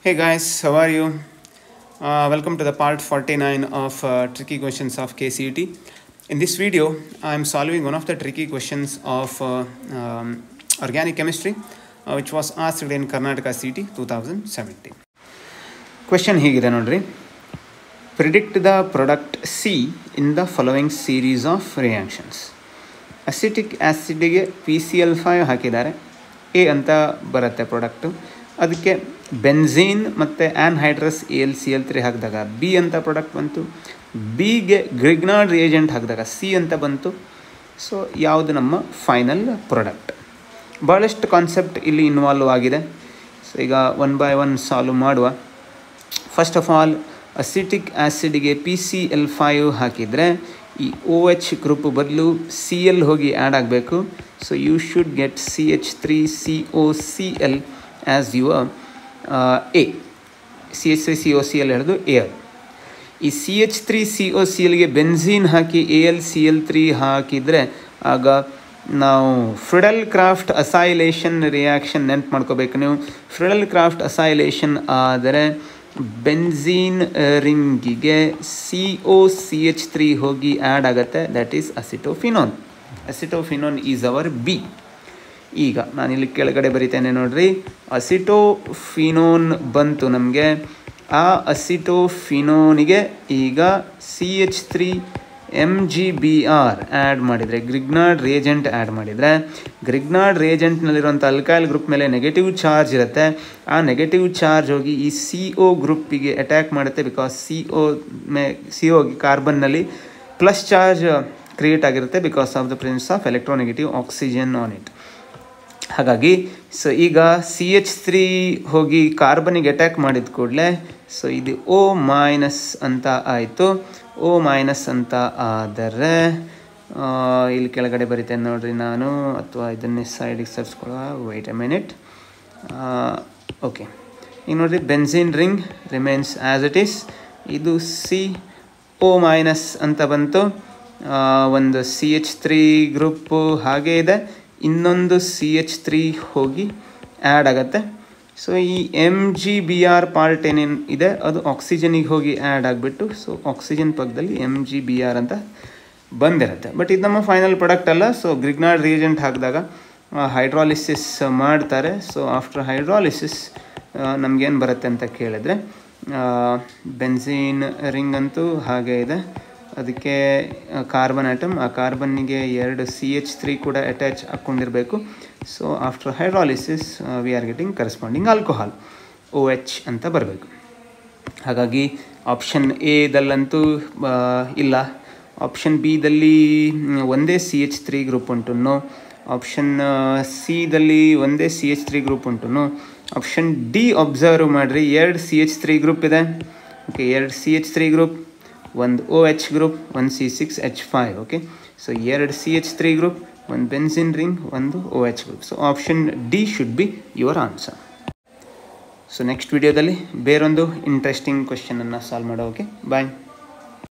Hey guys, how are you? Uh, welcome to the part 49 of uh, tricky questions of KCET. In this video, I am solving one of the tricky questions of uh, um, organic chemistry, uh, which was asked in Karnataka CET 2017. Question ಹೀಗಿದೆ ನೋಡ್ರಿ predict the product C in the following series of reactions acetic ಆ್ಯಸಿಡ್ಗೆ P C L five ಹಾಕಿದ್ದಾರೆ A ಅಂತ ಬರುತ್ತೆ product ಅದಕ್ಕೆ benzene ಮತ್ತು anhydrous A L C L three ಹಾಕಿದಾಗ B ಅಂತ ಪ್ರಾಡಕ್ಟ್ ಬಂತು ಬಿಗೆ ಗ್ರಿಗ್ನಾಡ್ ರಿಯೇಜೆಂಟ್ ಹಾಕಿದಾಗ ಸಿ ಅಂತ ಬಂತು ಸೊ ಯಾವುದು ನಮ್ಮ ಫೈನಲ್ ಪ್ರಾಡಕ್ಟ್ ಭಾಳಷ್ಟು ಕಾನ್ಸೆಪ್ಟ್ ಇಲ್ಲಿ ಇನ್ವಾಲ್ವ್ ಆಗಿದೆ ಸೊ ಈಗ ಒನ್ ಬೈ ಒನ್ ಸಾಲ್ವ್ ಮಾಡುವ ಫಸ್ಟ್ ಆಫ್ ಆಲ್ ಅಸಿಟಿಕ್ ಆ್ಯಸಿಡ್ಗೆ ಪಿ ಸಿ ಎಲ್ ಫೈವ್ ಹಾಕಿದರೆ ಈ ಓ ಎಚ್ ಗ್ರೂಪ್ ಬದಲು ಸಿ ಎಲ್ ಹೋಗಿ ಆ್ಯಡ್ ಆಗಬೇಕು so you should get C H three C O C L as your A C H three C O C L ಹಿಡಿದು A ಅದು ಈ C H three C O C ಎಲ್ಗೆ benzene ಹಾಕಿ A L C L three ಹಾಕಿದರೆ ಆಗ ನಾವು Friedel Crafts acylation reaction ನೆನ್ಪು ಮಾಡ್ಕೋಬೇಕು ನೀವು ಫ್ರಿಡಲ್ ಕ್ರಾಫ್ಟ್ ಅಸೈಲೇಷನ್ ಆದರೆ ಬೆನ್ಝೀನ್ ರಿಂಗಿಗೆ C O C H three ಹೋಗಿ ಆ್ಯಡ್ ಆಗುತ್ತೆ that is acetophenone acetophenone is our B ಈಗ ನಾನಿಲ್ಲಿ ಕೆಳಗಡೆ ಬರಿತೇನೆ ನೋಡ್ರಿ ಅಸಿಟೋಫಿನೋನ್ ಬಂತು ನಮಗೆ ಆ ಅಸಿಟೋಫಿನೋನಿಗೆ ಈಗ C H three M G B R add ಮಾಡಿದರೆ ಗ್ರಿಗ್ನಾಡ್ ರಿಯೇಜೆಂಟ್ ಆ್ಯಡ್ ಮಾಡಿದರೆ ಗ್ರಿಗ್ನಾಡ್ ರಿಯೇಜೆಂಟ್ನಲ್ಲಿರುವಂಥ ಅಲ್ಕೈಲ್ ಗ್ರೂಪ್ ಮೇಲೆ ನೆಗೆಟಿವ್ ಚಾರ್ಜ್ ಇರುತ್ತೆ ಆ ನೆಗೆಟಿವ್ ಚಾರ್ಜ್ ಹೋಗಿ ಈ ಸಿ ಒ ಗ್ರೂಪಿಗೆ ಅಟ್ಯಾಕ್ ಮಾಡುತ್ತೆ ಬಿಕಾಸ್ ಸಿ ಒ ಮೇ ಸಿ ಒಗೆ ಕಾರ್ಬನ್ನಲ್ಲಿ ಪ್ಲಸ್ ಚಾರ್ಜ್ ಕ್ರಿಯೇಟ್ ಆಗಿರುತ್ತೆ because of the presence of electronegative oxygen on it ಹಾಗಾಗಿ ಸೊ ಈಗ ಸಿ ಎಚ್ ತ್ರೀ ಹೋಗಿ ಕಾರ್ಬನಿಗೆ ಅಟ್ಯಾಕ್ ಮಾಡಿದ ಕೂಡಲೇ ಸೊ ಇದು ಓ ಮೈನಸ್ ಅಂತ ಆಯಿತು ಓ ಮೈನಸ್ ಅಂತ ಆದರೆ ಇಲ್ಲಿ ಕೆಳಗಡೆ ಬರಿತೇನೆ ನೋಡ್ರಿ ನಾನು ಅಥವಾ ಇದನ್ನೇ ಸೈಡಿಗೆ ಸರ್ಸ್ಕೊಳ್ಳುವ ವೆಯ್ಟ್ ಎ ಮಿನಿಟ್ ಓಕೆ ಈಗ ನೋಡಿರಿ benzene ring remains as it is ಇದು ಸಿ ಓ ಮೈನಸ್ ಅಂತ ಬಂತು ಒಂದು ಸಿ ಎಚ್ ತ್ರೀ ಗ್ರೂಪು ಹಾಗೇ ಇದೆ ಇನ್ನೊಂದು ಸಿ ಎಚ್ ತ್ರೀ ಹೋಗಿ ಆ್ಯಡ್ ಆಗುತ್ತೆ ಸೊ ಈ M G B R part ಏನೇನು ಇದೆ ಅದು ಆಕ್ಸಿಜನಿಗೆ ಹೋಗಿ ಆ್ಯಡ್ ಆಗಿಬಿಟ್ಟು ಸೊ ಆಕ್ಸಿಜನ್ ಪಕ್ಕದಲ್ಲಿ ಎಮ್ ಜಿ ಬಿ ಆರ್ ಅಂತ ಬಂದಿರುತ್ತೆ ಬಟ್ ಇದು ನಮ್ಮ ಫೈನಲ್ ಪ್ರಾಡಕ್ಟ್ ಅಲ್ಲ ಸೊ ಗ್ರಿಗ್ನಾಡ್ ರಿಯೇಜೆಂಟ್ ಹಾಕಿದಾಗ ಹೈಡ್ರಾಲಿಸಿಸ್ ಮಾಡ್ತಾರೆ ಸೊ ಆಫ್ಟರ್ ಹೈಡ್ರಾಲಿಸಿಸ್ ನಮಗೇನು ಬರುತ್ತೆ ಅಂತ ಕೇಳಿದ್ರೆ ಬೆನ್ಝೀನ್ ರಿಂಗ್ ಅಂತೂ ಹಾಗೆ ಇದೆ ಅದಕ್ಕೆ ಕಾರ್ಬನ್ ಆಟಮ್ ಆ ಕಾರ್ಬನ್ನಿಗೆ ಎರಡು ಸಿ ಎಚ್ ತ್ರೀ ಕೂಡ ಅಟ್ಯಾಚ್ ಹಾಕ್ಕೊಂಡಿರಬೇಕು so after hydrolysis we are getting corresponding alcohol O H ಅಂತ ಬರಬೇಕು ಹಾಗಾಗಿ ಆಪ್ಷನ್ ಎದಲ್ಲಂತೂ ಇಲ್ಲ ಆಪ್ಷನ್ ಬಿದಲ್ಲಿ ಒಂದೇ ಸಿ ಎಚ್ ತ್ರೀ ಗ್ರೂಪ್ ಉಂಟು ನೋ ಆಪ್ಷನ್ ಸಿದಲ್ಲಿ ಒಂದೇ ಸಿ ಎಚ್ ತ್ರೀ ಗ್ರೂಪ್ ಉಂಟು ನೋ ಆಪ್ಷನ್ ಡಿ ಅಬ್ಸರ್ವ್ ಮಾಡಿರಿ ಎರಡು ಸಿ ಎಚ್ ತ್ರೀ ಗ್ರೂಪ್ ಇದೆ ಓಕೆ ಎರಡು ಸಿ ಎಚ್ ತ್ರೀ ಗ್ರೂಪ್ ಒಂದು ಓ ಎಚ್ ಗ್ರೂಪ್ ಒಂದು C six H five okay so ಎರಡು ಸಿ ಎಚ್ ತ್ರೀ ಗ್ರೂಪ್ ಒಂದು ಬೆನ್ಸಿನ್ ರಿಂಗ್ ಒಂದು O H group so option D should be your answer so next ವಿಡಿಯೋದಲ್ಲಿ ಬೇರೊಂದು interesting ಕ್ವೆಶನನ್ನು solve ಮಾಡೋ okay ಬಾಯ್